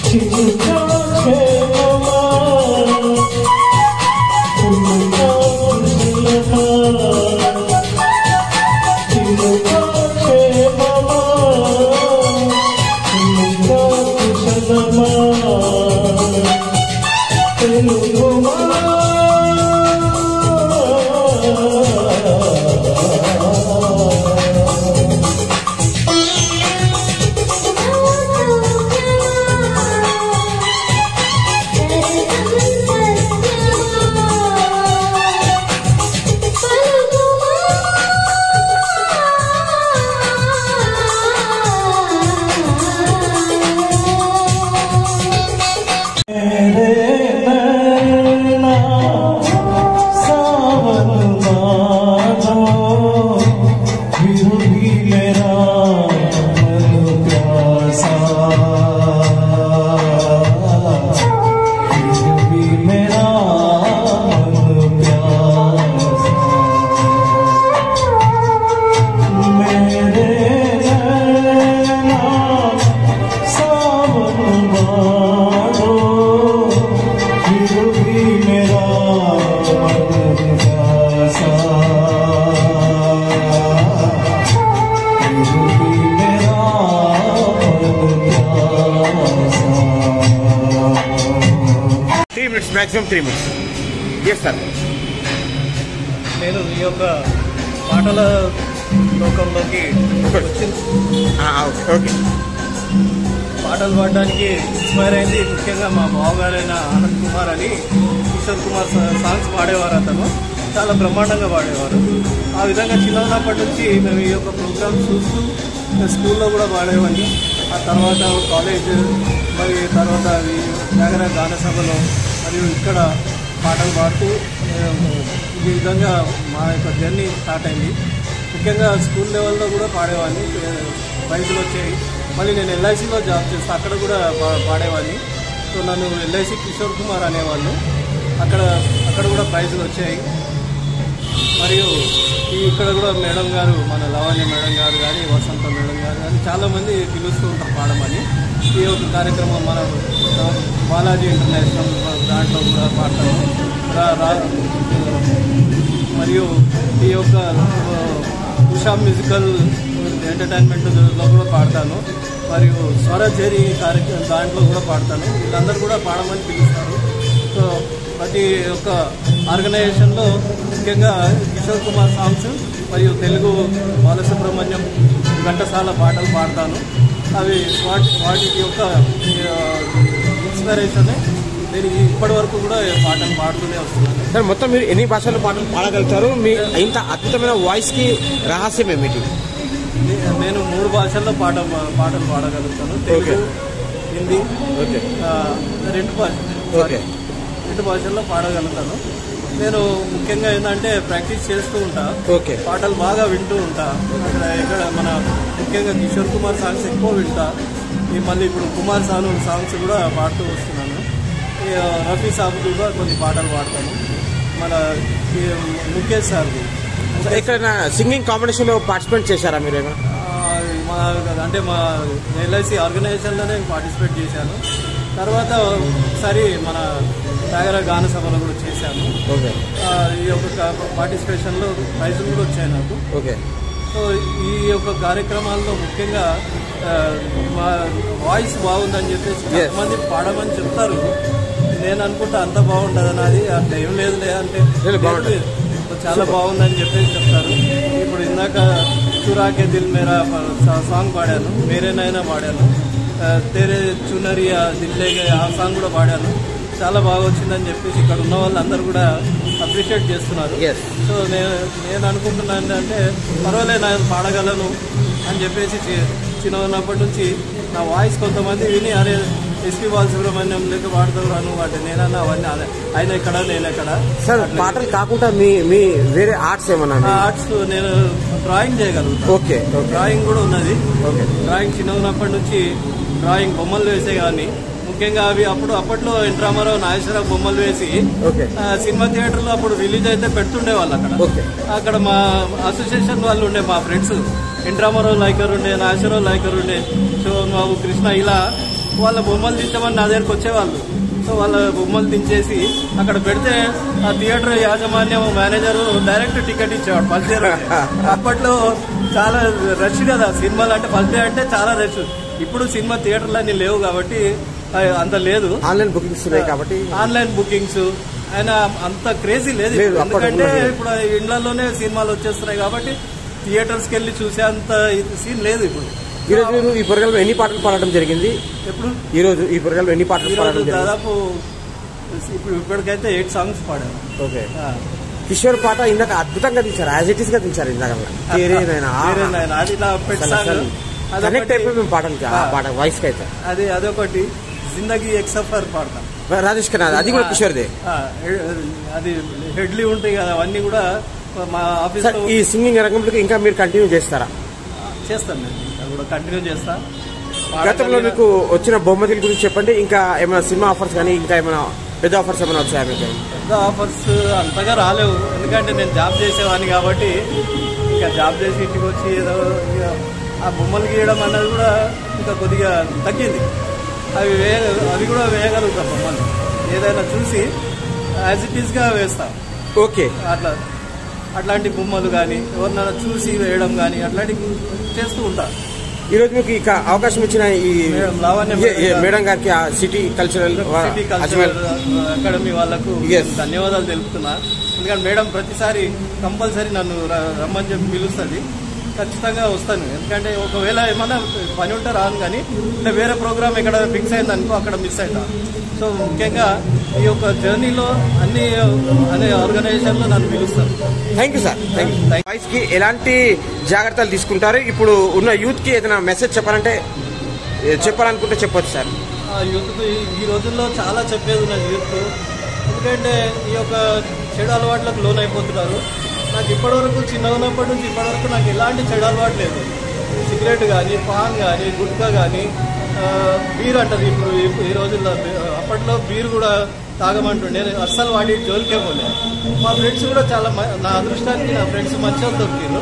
Three minutes maximum three minutes yes sir నేను ఈ యొక్క పాటల లోకంలోకి వచ్చి ఓకే ఓకే పాటలు పాడడానికి ఇన్స్పైర్ అయింది ముఖ్యంగా మా బావగారైన ఆనంద్ కుమార్ అని కిషోర్ కుమార్ సా- సాంగ్స్ పాడేవారు అతను చాలా బ్రహ్మాండంగా పాడేవారు ఆ విధంగా చిన్నప్పటి నుంచి మేము ఈ యొక్క ప్రోగ్రామ్ చూస్తూ నేను స్కూల్లో కూడా పాడేవాడిని ఆ తర్వాత కాలేజ్ మరి తర్వాత ఈ జాగర గాన సభలో మరియు ఇక్కడ పాటలు పాడుతూ మేము ఈ విధంగా మా యొక్క జర్నీ స్టార్ట్ అయింది ముఖ్యంగా స్కూల్ లెవెల్లో కూడా పాడేవాడిని ప్రైజులు వచ్చాయి మళ్ళీ నేను ఎల్ఐసిలో జాబ్ చేస్తా అక్కడ కూడా పా- పాడేవాడిని సో నన్ను ఎల్ఐసి కిషోర్ కుమార్ అనేవాళ్ళు అక్కడ అక్కడ కూడా ప్రైజులు వచ్చాయి మరియు ఈ ఇక్కడ కూడా మేడం గారు మన లవణ్య మేడం గారు కానీ వసంత మేడం గారు కానీ చాలామంది పిలుస్తూ ఉంటారు పాడమని ఈ యొక్క కార్యక్రమం మన ఆ, బాలాజీ ఇంటర్నేషనల్ దాంట్లో కూడా పాడతాము రా- రా- మరియు ఈ యొక్క ఆ, ఉషా మ్యూజికల్ ఎంటర్టైన్మెంట్లో కూడా పాడతాను మరియు స్వరజరి కార్యక్రమం దాంట్లో కూడా పాడతాను వీళ్ళందరూ కూడా పాడమని పిలుస్తారు సో ప్రతి ఒక్క ఆర్గనైజేషన్లో ముఖ్యంగా కిషోర్ కుమార్ సాంగ్స్ మరియు తెలుగు బాలసుబ్రహ్మణ్యం ఘంటసాల పాటలు పాడతాను అవి వాటి వాటి యొక్క ఇన్స్పిరేషన్ నేను ఇప్పటి వరకు కూడా పాటలు పాడుతూనే వస్తున్నాను సార్ మొత్తం మీరు ఎన్ని భాషల్లో పాటలు పాడగలుగుతారు మీ ఇంత అద్భుతమైన వాయిస్ కి రహస్యం ఏమిటి నే- నేను మూడు భాషల్లో పాట పాటలు పాడగలుగుతాను తెలుగు హిందీ ఓకే ఆ, రెండు భాష ఓకే రెండు భాషల్లో పాడగలుగుతాను నేను ముఖ్యంగా ఏంటంటే ప్రాక్టీస్ చేస్తూ ఉంటా ఓకే పాటలు బాగా వింటూ ఉంటా అక్కడ ఇక్కడ మన ముఖ్యంగా కిషోర్ కుమార్ సాంగ్స్ ఎక్కువ వింటా ఈ మళ్ళీ ఇప్పుడు కుమార్ సాను సాంగ్స్ కూడా పాడుతూ వస్తున్నాను ఈ రఫీ సాబ్ కూడా కొన్ని పాటలు పాడతాను మన ఈ ముఖేష్ సార్ది ఎక్కడైనా సింగింగ్ కాంపిటీషన్ లో పార్టిసిపేట్ చేశారా మీరు ఏమైనా ఆ, మా అంటే మా ఎల్ఐసి ఆర్గనైజేషన్లోనే పార్టిసిపేట్ చేశాను తర్వాత ఒకసారి మన సాగర గాన సభలో కూడా చేశాను ఓకే ఆ, ఈ యొక్క పార్టిసిపేషన్లో ప్రైజులు కూడా వచ్చాయి నాకు ఓకే సో ఈ యొక్క కార్యక్రమాల్లో ముఖ్యంగా ఆ, మా వాయిస్ బాగుందని చెప్పేసి Yes. మంది పాడమని చెప్తారు నేను అనుకుంటా అంత బాగుంటుంది అది అంత ఏం లేదు అంటే లేదు, బాగుంటది. చాలా బాగుందని చెప్పేసి చెప్తారు ఇప్పుడు ఇందాక చురాకే దిల్ మేరా సా- సాంగ్ పాడాను మేరేనైనా పాడాను ఆ, తేరే చునరియా దిల్లే గయే ఆ సాంగ్ కూడా పాడాను చాలా బాగా వచ్చిందని చెప్పేసి ఇక్కడ ఉన్న వాళ్ళందరూ కూడా అప్రిషియేట్ చేస్తున్నారు Yes. సో నేను నేను అనుకుంటున్నాను అంటే పర్వాలేదు నేను పాడగలను అని చెప్పేసి చి- చిన్న ఉన్నప్పటి నుంచి నా వాయిస్ కొంతమంది విని అరే ఎస్పీ బాలసుబ్రహ్మణ్యం లేక పాడతావు రాను వాటి నేనన్నా అవన్నీ అదే ఆయన ఎక్కడ నేను ఎక్కడ సార్ పాటలు కాకుండా మీ మీ వేరే ఆర్ట్స్ ఏమన్నా ఆ ఆర్ట్స్ నేను డ్రాయింగ్ చేయగలుగుతాను ఓకే ఓకే డ్రాయింగ్ కూడా ఉన్నది ఓకే డ్రాయింగ్ చిన్న ఉన్నప్పటి నుంచి డ్రాయింగ్ బొమ్మలు వేసే కానీ ముఖ్యంగా అవి అప్పుడు అప్పట్లో ఎన్ రామారావు నాగేశ్వరరావు బొమ్మలు వేసి ఓకే ఆ, సినిమా థియేటర్లో అప్పుడు రిలీజ్ అయితే పెడుతుండే వాళ్ళు అక్కడ ఓకే అక్కడ మా అసోసియేషన్ వాళ్ళు ఉండే మా ఫ్రెండ్స్ ఎన్ రామారావు లైకర్ ఉండే నాగేశ్వరరావు లైకర్ ఉండే సో బాబు కృష్ణ ఇలా వాళ్ళ బొమ్మలు దించమని నా దగ్గరకు వచ్చేవాళ్ళు సో వాళ్ళ బొమ్మలు దించేసి అక్కడ పెడితే ఆ థియేటర్ యాజమాన్యం మేనేజర్ డైరెక్ట్ టికెట్ ఇచ్చేవాడు ఫస్ట్ డే రోజే. అప్పట్లో చాలా రష్ కదా సినిమాలు అంటే ఫస్ట్ డే అంటే చాలా రష్ ఇప్పుడు సినిమా థియేటర్లు అన్ని లేవు కాబట్టి ఆ, అంత లేదు ఆన్లైన్ బుకింగ్స్ ఉన్నాయి కాబట్టి ఆన్లైన్ బుకింగ్స్ ఆయన అంత క్రేజీ లేదు లేదు, ఇప్పుడు. అప్పట్లో ఎందుకంటే లేదు. ఇప్పుడు ఇళ్లలోనే సినిమాలు వచ్చేస్తున్నాయి కాబట్టి థియేటర్స్కి వెళ్ళి చూసే అంత సీన్ లేదు ఇప్పుడు ఈ రోజు మీరు ఈ పొరగల్లో ఎన్ని పాటలు పాడడం జరిగింది ఎప్పుడు ఈ రోజు ఈ పొరగల్లో ఎన్ని పాటలు ఈరోజు పాడడం జరిగింది దాదాపు ఇప్పుడు ఇప్పటికైతే ఎయిట్ సాంగ్స్ పాడాను ఓకే ఆ. కిషోర్ పాట ఇందాక అద్భుతంగా దించారు యాజ్ ఇట్ ఈస్ గా దించారు ఇందాక తేరే నాయనా, ఆహా. వేరే నాయన. అది నా పెట్ అసలు సాంగ్ అసలు కనెక్ట్ అయిపోయి మేము పాటలకి ఆ ఆ. పాట వాయిస్ కి అయితే అది అదొకటి జిందగీ ఎక్సఫర్ పాడతాను రాజేష్ ఖన్నా అది కూడా కిషోర్దే ఆ, హెడ్- అది హెడ్లీ ఉంటాయి కదా అవన్నీ కూడా మా ఆఫీస్ సార్ లో ఈ సింగింగ్ రంగంలోకి ఇంకా మీరు కంటిన్యూ చేస్తారా చేస్తాను నేను అది కూడా కంటిన్యూ చేస్తా గతంలో మీకు వచ్చిన బహుమతుల గురించి చెప్పండి ఇంకా ఏమైనా సినిమా ఆఫర్స్ కానీ ఇంకా ఏమైనా పెద్ద ఆఫర్స్ ఏమైనా వచ్చాయా మీకు పెద్ద ఆఫర్స్ అంతగా రాలేవు ఎందుకంటే నేను జాబ్ చేసేవాడిని కాబట్టి ఇంకా జాబ్ చేసి ఇంటికి వచ్చి ఏదో ఇక ఆ బొమ్మలు గీయడం అన్నది కూడా ఇంకా కొద్దిగా తగ్గింది అవి వే అవి కూడా వేయగలుగుతాం బొమ్మలు ఏదైనా చూసి యాజ్ ఇట్ ఈస్గా వేస్తాం ఓకే అట్లా అట్లాంటి బొమ్మలు కానీ ఎవరినైనా చూసి వేయడం కానీ అట్లాంటివి చేస్తూ ఉంటా ఈ రోజు మీకు ఇక అవకాశం ఇచ్చిన ఈ మేడం లావణ్య ఏ- ఏ మేడం గారికి ఆ city cultural city cultural academy వాళ్ళకు Yes. ధన్యవాదాలు తెలుపుతున్నా ఎందుకంటే మేడం ప్రతిసారి కంపల్సరీ నన్ను ర- రమ్మని చెప్పి పిలుస్తుంది ఖచ్చితంగా వస్తాను ఎందుకంటే ఒకవేళ ఏమన్నా పని ఉంటే రాను కానీ అంటే వేరే ప్రోగ్రామ్ ఎక్కడ ఫిక్స్ అయింది అనుకో అక్కడ మిస్ అవుతా సో ముఖ్యంగా ఈ యొక్క జర్నీలో అన్ని అనే ఆర్గనైజేషన్లో నన్ను పిలుస్తారు thank you sir thank you voice కి ఎలాంటి జాగ్రత్తలు తీసుకుంటారు ఇప్పుడు ఉన్న యూత్ కి ఏదైనా మెసేజ్ చెప్పాలంటే ఏ, చెప్పాలనుకుంటే చెప్పొచ్చు సార్ ఆ యూత్కు ఈ- ఈ రోజుల్లో చాలా చెప్పేది ఉన్నది యూత్ ఎందుకంటే ఈ యొక్క చెడు అలవాట్లకు లోన్ అయిపోతున్నారు నాకు ఇప్పటివరకు చిన్నగా ఉన్నప్పటి నుంచి ఇప్పటివరకు నాకు ఎలాంటి చెడు అలవాటు లేదు సిగరెట్ కానీ పాన్ కానీ గుట్కా కానీ బీర్ అంటారు ఇప్పుడు ఈ- ఈ రోజుల్లో బీ- అప్పట్లో బీర్ కూడా తాగమంటుండే నేను అస్సలు వాడి జోలికే పోలే మా ఫ్రెండ్స్ కూడా చాలా మ- నా అదృష్టానికి నా ఫ్రెండ్స్ మంచిగా దొరికారు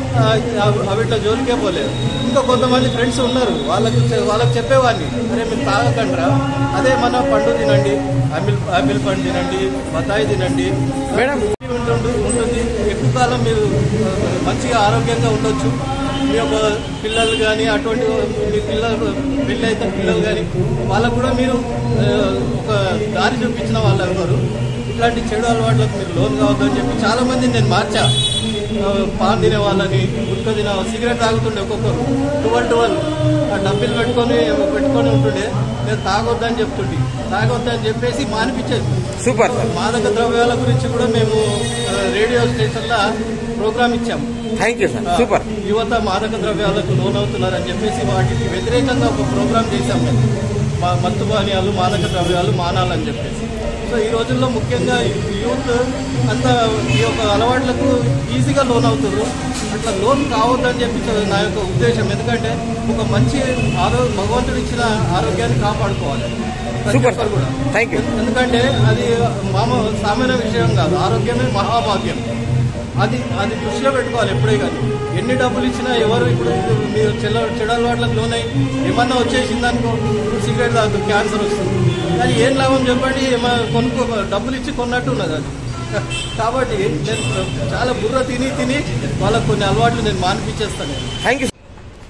అవిట్లో జోలికే పోలేదు ఇంకా కొంతమంది ఫ్రెండ్స్ ఉన్నారు వాళ్ళకి చె- వాళ్ళకి చెప్పేవాడిని అరే మీరు తాగకండ్రా అదే మన పండు తినండి ఆపిల్ ఆపిల్ పండు తినండి బత్తాయి తినండి మేడం. ఉంటుంది ఉంటుంది ఎక్కువ కాలం మీరు ఆ, మంచిగా ఆరోగ్యంగా ఉండొచ్చు మీ యొక్క పిల్లలు కానీ అటువంటి మీ పిల్లలు పెళ్ళి అయితే పిల్లలు కానీ వాళ్ళకు కూడా మీరు ఆ, ఒక దారి చూపించిన వాళ్ళు ఎవరు ఇట్లాంటి చెడు అలవాట్లకు మీరు లోన్ కావద్దని చెప్పి చాలా మంది నేను మార్చా ఆ, పాన్ తినే వాళ్ళని గుట్క తిన సిగరెట్ తాగుతుండే ఒక్కొక్కరు ట్వెల్వ్ ట్వెల్వ్ ఆ డబ్బులు పెట్టుకొని పెట్టుకొని ఉంటుండే నేను తాగొద్దని చెప్తుండే తాగొద్దని చెప్పేసి మానిపించేది సూపర్ సార్ మాదక ద్రవ్యాల గురించి కూడా మేము ఆ, రేడియో స్టేషన్లో ప్రోగ్రామ్ ఇచ్చాము థ్యాంక్ యూ సార్ సూపర్ యువత మాదక ద్రవ్యాలకు లోనవుతున్నారని చెప్పేసి వాటికి వ్యతిరేకంగా ఒక ప్రోగ్రామ్ చేశాం మేము మా మత్తు పానీయాలు మాదక ద్రవ్యాలు మానాలని చెప్పేసి సో ఈ రోజుల్లో ముఖ్యంగా యూత్ అంతా ఈ యొక్క అలవాట్లకు ఈజీగా లోన్ అవుతారు అట్లా లోన్ కావద్దని చెప్పి నా యొక్క ఉద్దేశం ఎందుకంటే ఒక మంచి ఆరో భగవంతుడు ఇచ్చిన ఆరోగ్యాన్ని కాపాడుకోవాలి ప్రతి సూపర్ ఒక్కరు సార్ కూడా థ్యాంక్ యూ ఎందుకంటే అది మామ సామాన్య విషయం కాదు ఆరోగ్యమే మహాభాగ్యం అది అది దృష్టిలో పెట్టుకోవాలి ఎప్పుడే కానీ ఎన్ని డబ్బులు ఇచ్చినా ఎవరు ఇప్పుడు మీరు చెల్ల చెడు అలవాట్లకు లోనై ఏమన్నా వచ్చేసింది అనుకో సిగరెట్ తాగు క్యాన్సర్ వస్తుంది కానీ ఏం లాభం చెప్పండి ఏమన్నా కొనుక్కో డబ్బులు ఇచ్చి కొన్నట్టు ఉన్నది అది కాబట్టి నేను చాలా బుర్ర తిని తిని వాళ్ళకు కొన్ని అలవాట్లు నేను మానిపించేస్తాను నేను థ్యాంక్ యూ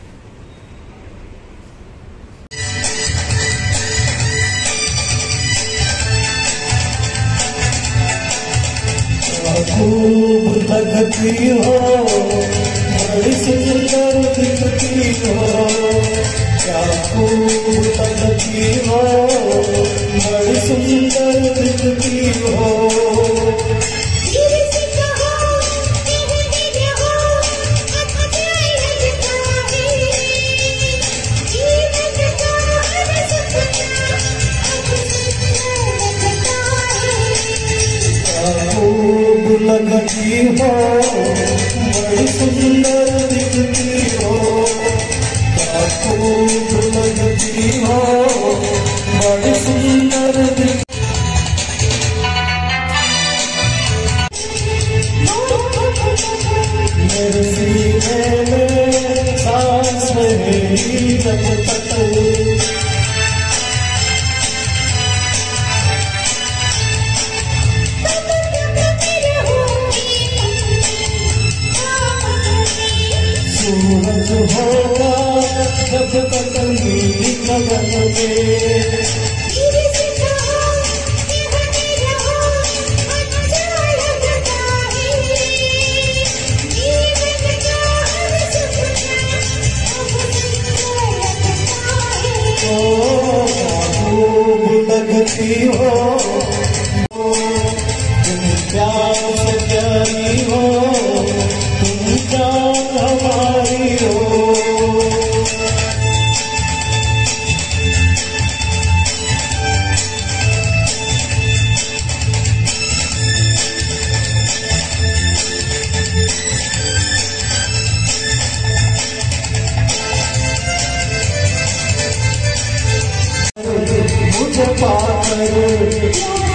खूब लगती हो बड़ी सुंदर दिखती हो क्या खूब लगती हो बड़ी सुंदर दिखती हो धीरे से कहो धीरे धीरे हो अच्छे लगता है जीवन का हर सपना अब सुंदर लगता है खूब लगती हो बड़ी सुंदर दिखती हो क्या खूब लगती तेरे सिवा यहाँ तेरा अच्छा लगता है जीवन का हर सपना अब सच्चा लगता है खूब लगती हो तुम प्यार से प्यारी हो तुम जान हमारी हो मुझे पाकर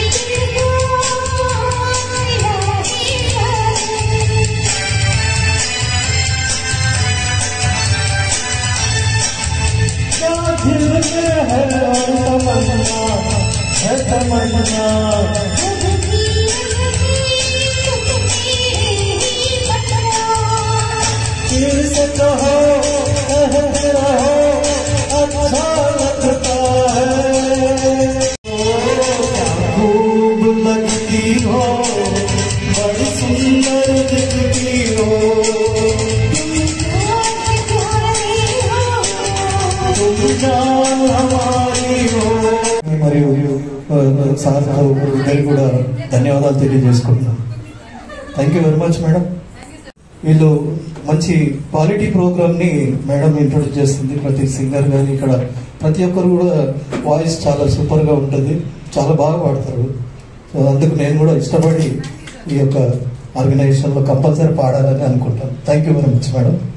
क्या दिल में है तमन्ना है तमन्ना दिल से कहो कहते रहो अच्छा लगता है खूब लगती हो बड़ी सुंदर दिखती हो तुम जान हमारी हो మరియు సార్ ఇద్దరు కూడా ధన్యవాదాలు తెలియజేసుకుంటున్నాను thank you very much madam వీళ్ళు మంచి క్వాలిటీ ప్రోగ్రామ్ ని మేడం ఇంట్రొడ్యూస్ చేస్తుంది ప్రతి సింగర్ కానీ ఇక్కడ ప్రతి ఒక్కరు కూడా వాయిస్ చాలా సూపర్ గా ఉంటుంది చాలా బాగా పాడతారు సో అందుకు నేను కూడా ఇష్టపడి ఈ యొక్క ఆర్గనైజేషన్ లో కంపల్సరీ పాడాలని అనుకుంటాను thank you very much madam